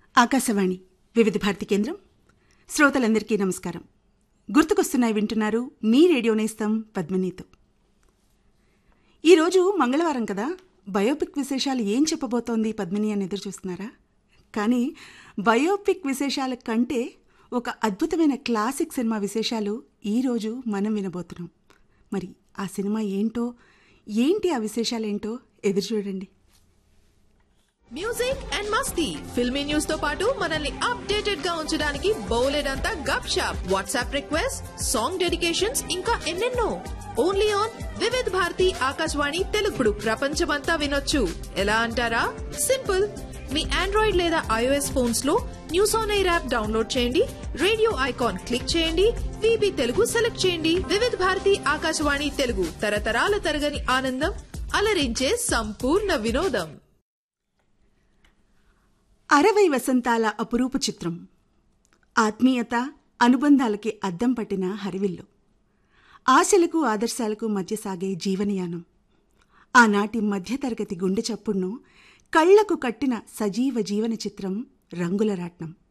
ఆకాశవాణి వివిధ భారతి కేంద్రం శ్రోతలందరికీ నమస్కారం గుర్తుకొస్తున్నాయి వింటున్నారు మీ రేడియో నేస్తం పద్మినీతో ఈరోజు మంగళవారం కదా బయోపిక్ విశేషాలు ఏం చెప్పబోతోంది పద్మిని అని ఎదురు చూస్తున్నారా కానీ బయోపిక్ విశేషాల కంటే ఒక అద్భుతమైన క్లాసిక్ సినిమా విశేషాలు ఈరోజు మనం వినబోతున్నాం మరి ఆ సినిమా ఏంటో ఏంటి ఆ విశేషాలేంటో ఎదురు చూడండి మ్యూజిక్ అండ్ మస్తీ ఫిల్మీ న్యూస్ తో పాటు మనల్ని అప్డేటెడ్ గా ఉంచడానికి బౌలెడంతా Gupshup WhatsApp request song dedications ఇంకా ఎన్నెన్నో ఓన్లీ ఆన్ వివిధ్ భారతి ఆకాశవాణి తెలుగుడు ప్రపంచమంతా వినొచ్చు ఎలా అంటారా సింపుల్ మీ ఆండ్రాయిడ్ లేదా ఐఓఎస్ ఫోన్స్ లో news on AIR app download చేయండి రేడియో ఐకాన్ క్లిక్ చేయండి విబి తెలుగు సెలెక్ట్ చేయండి వివిధ్ భారతి ఆకాశవాణి తెలుగు తరతరాల తరగని ఆనందం అలరించే సంపూర్ణ వినోదం అరవై వసంతాల అపురూపు చిత్రం ఆత్మీయత అనుబంధాలకి అద్దం పట్టిన హరివిల్లు ఆశలకు ఆదర్శాలకు మధ్య సాగే జీవనయానం ఆనాటి మధ్యతరగతి గుండె చప్పుడును కళ్లకు కట్టిన సజీవ జీవన చిత్రం రంగుల రాట్నం